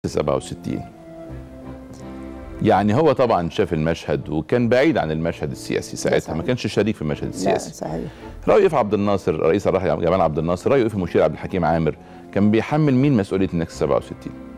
67 يعني هو طبعا شاف المشهد وكان بعيد عن المشهد السياسي ساعتها ما كانش شريك في المشهد لا السياسي صحيح رايه في عبد الناصر رئيس الراحل جمال عبد الناصر رايه في مشير عبد الحكيم عامر كان بيحمل مين مسؤوليه النكسه 67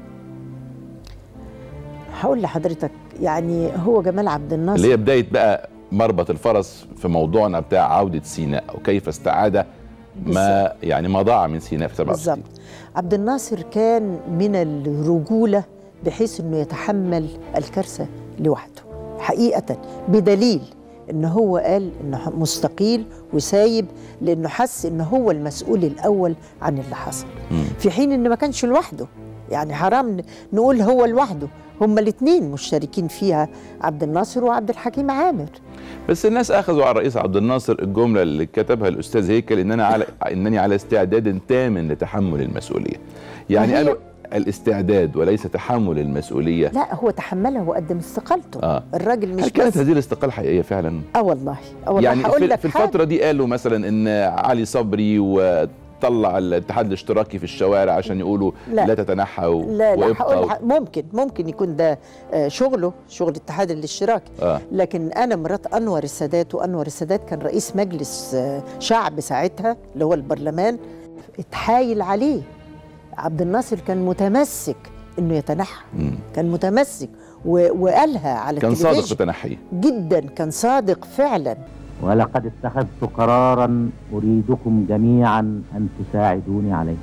هقول لحضرتك يعني هو جمال عبد الناصر اللي هي بدايه بقى مربط الفرس في موضوعنا بتاع عوده سيناء وكيف استعاد ما يعني ما ضاع من سيناء في 67 بالظبط عبد الناصر كان من الرجوله بحيث انه يتحمل الكارثه لوحده حقيقه بدليل ان هو قال انه مستقيل وسايب لانه حس ان هو المسؤول الاول عن اللي حصل مم. في حين ان ما كانش لوحده يعني حرام ن- نقول هو لوحده هما الاثنين مشتركين فيها عبد الناصر وعبد الحكيم عامر بس الناس اخذوا على الرئيس عبد الناصر الجمله اللي كتبها الاستاذ هيكل اننا على انني على استعداد تام لتحمل المسؤوليه يعني ما هي- قالوا الاستعداد وليس تحمل المسؤوليه لا هو تحملها وقدم استقالته آه. الراجل مش هل كانت بس هذه الاستقاله حقيقيه فعلا اه والله اه والله يعني هقول في, لك في حاجة. الفتره دي قالوا مثلا ان علي صبري وطلع الاتحاد الاشتراكي في الشوارع عشان يقولوا لا, لا. لا تتنحى و- لا لا وابقى هقول و- لك- ممكن ممكن يكون ده آه، شغله شغل الاتحاد الاشتراكي آه. لكن انا مرات انور السادات وانور السادات كان رئيس مجلس آه، شعب ساعتها اللي هو البرلمان اتحايل عليه عبد الناصر كان متمسك انه يتنحى مم. كان متمسك و- وقالها على كان صادق في التلفزيون تنحيه جدا كان صادق فعلا ولقد اتخذت قرارا اريدكم جميعا ان تساعدوني عليه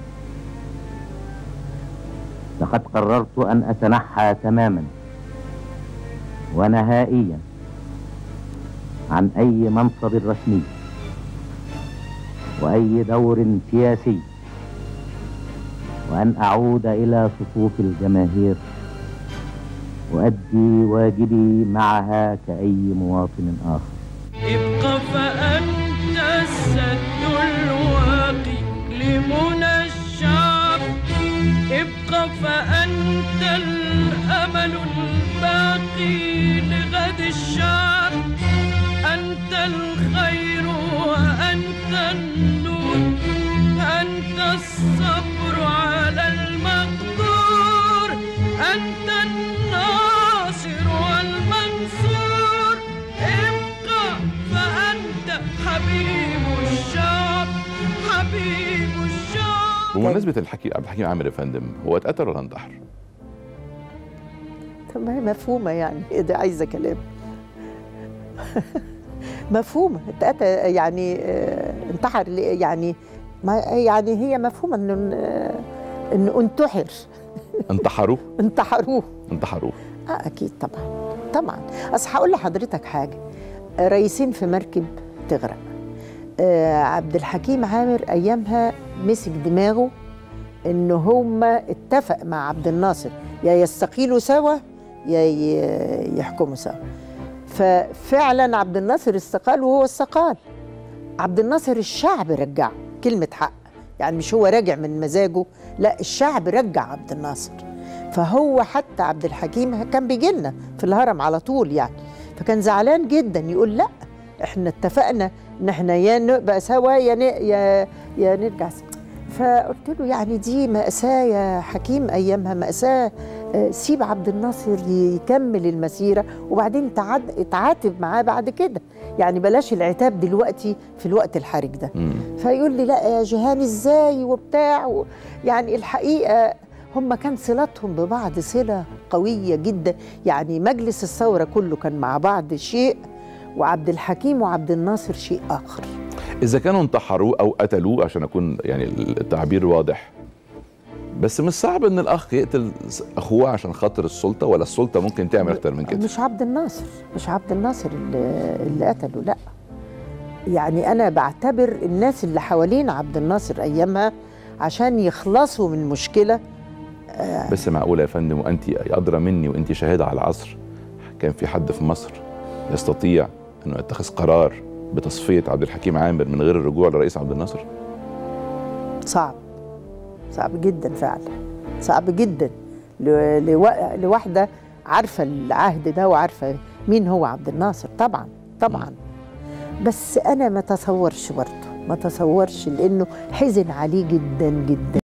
لقد قررت ان اتنحى تماما ونهائيا عن اي منصب رسمي واي دور سياسي وان اعود الى صفوف الجماهير وادي واجبي معها كاي مواطن اخر ابق فأنت السد الواقي لمنى الشعب ابق فأنت الأمل الباقي لغد الشعب أنت الخير وأنت النور أنت الصبر على المقدور أنت الناصر والمنصور ابقى فأنت حبيب الشعب حبيب الشعب بمناسبه الحكي عبد الحكيم عامر يا فندم هو اتقتل ولا انتحر؟ طب ما هي مفهومة يعني إيه ده عايزة كلام مفهومة اتقتل يعني آه، انتحر ليه؟ يعني ما يعني هي مفهومة انه آه، انه انتحر انتحروه انتحروه انتحروه اه اكيد طبعا طبعا اصل هقول لحضرتك حاجة آه، رئيسين في مركب تغرق آه، عبد الحكيم عامر ايامها مسك دماغه ان هما اتفق مع عبد الناصر يا يستقيلوا سوا يا ي- يحكموا سوا ففعلا عبد الناصر استقال وهو استقال عبد الناصر الشعب رجعه كلمة حق يعني مش هو راجع من مزاجه لا الشعب رجع عبد الناصر فهو حتى عبد الحكيم كان بيجي لنا في الهرم على طول يعني فكان زعلان جدا يقول لا احنا اتفقنا ان احنا يا نبقى سوا يا ن- يا يا نرجع سوا فقلت له يعني دي مأساة يا حكيم أيامها مأساة آه، سيب عبد الناصر يكمل المسيرة وبعدين تعاد اتعاتب معاه بعد كده يعني بلاش العتاب دلوقتي في الوقت الحرج ده مم. فيقول لي لا يا جيهان ازاي وبتاع و... يعني الحقيقه هم كان صلتهم ببعض صله قويه جدا يعني مجلس الثوره كله كان مع بعض شيء وعبد الحكيم وعبد الناصر شيء اخر اذا كانوا انتحروه او قتلوه عشان اكون يعني التعبير واضح بس مش صعب ان الاخ يقتل اخوه عشان خاطر السلطه ولا السلطه ممكن تعمل اكتر من كده مش عبد الناصر مش عبد الناصر اللي, اللي قتله لا يعني انا بعتبر الناس اللي حوالين عبد الناصر ايامها عشان يخلصوا من مشكله بس معقوله يا فندم وانت ادرى مني وانت شاهده على العصر كان في حد في مصر يستطيع انه يتخذ قرار بتصفيه عبد الحكيم عامر من غير الرجوع لرئيس عبد الناصر صعب صعب جدا فعلا صعب جدا ل- لوا- لواحدة عارفة العهد ده وعارفة مين هو عبد الناصر طبعا طبعا بس أنا ما تصورش برضه ما تصورش لأنه حزن عليه جدا جدا